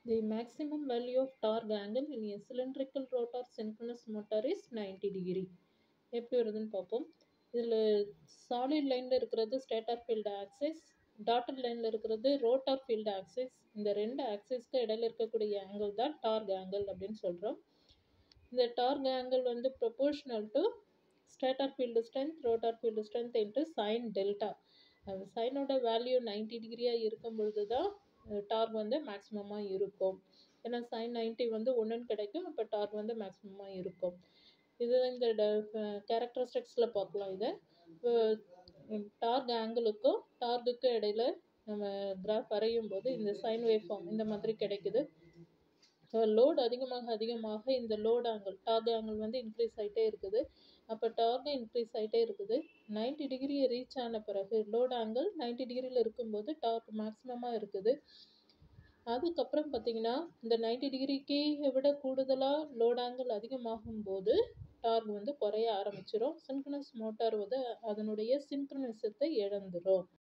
The maximum value of torque angle in a cylindrical rotor synchronous motor is 90 degree. எப்படி வருதுன்னு பார்ப்போம் இதில் solid லைனில் இருக்கிறது ஸ்டேட்டர் ஃபீல்டு ஆக்சிஸ் டாட்டர் லைனில் இருக்கிறது ரோட்டார் ஃபீல்டு ஆக்சிஸ் இந்த ரெண்டு ஆக்சிஸ்க்கு இடையில இருக்கக்கூடிய ஆங்கிள் தான் டார்க் ஆங்கிள் அப்படின்னு சொல்கிறோம் இந்த டார்க் ஆங்கிள் வந்து proportional to stator field strength rotor field strength into sine delta அந்த சைனோட வேல்யூ நைன்டி டிகிரியாக இருக்கும் பொழுது தான் டார்க் வந்து மேக்ஸிமமாக இருக்கும் ஏன்னா சைன் நைன்ட்டி வந்து ஒன்றுன்னு கிடைக்கும் அப்போ டார்க் வந்து மேக்ஸிமமாக இருக்கும் இது இந்த கேரக்டரிஸ்டிக்ஸில் பார்க்கலாம் இதை டார்க் ஆங்கிளுக்கும் டார்க்குக்கும் இடையில நம்ம கிராஃப் வரையும் போது இந்த சைன் வேவ் ஃபார்ம் இந்த மாதிரி கிடைக்குது ஸோ லோடு அதிகமாக அதிகமாக இந்த லோட் ஆங்கிள் டார்க் ஆங்கிள் வந்து இன்க்ரீஸ் ஆகிட்டே இருக்குது அப்போ டார்க் இன்க்ரீஸ் ஆகிட்டே இருக்குது நைன்டி டிகிரியை ரீச் ஆன பிறகு லோட் ஆங்கிள் நைன்டி டிகிரியில் இருக்கும்போது டார்க் மேக்ஸிமமாக இருக்குது அதுக்கப்புறம் பார்த்தீங்கன்னா இந்த நைன்டி டிகிரிக்கு விட கூடுதலாக லோட் ஆங்கிள் அதிகமாகும் போது டார்க் வந்து குறைய ஆரம்பிச்சிடும் சின்க்ரனஸ் மோட்டார் வந்து அதனுடைய சின்க்ரனிசத்தை இழந்துடும்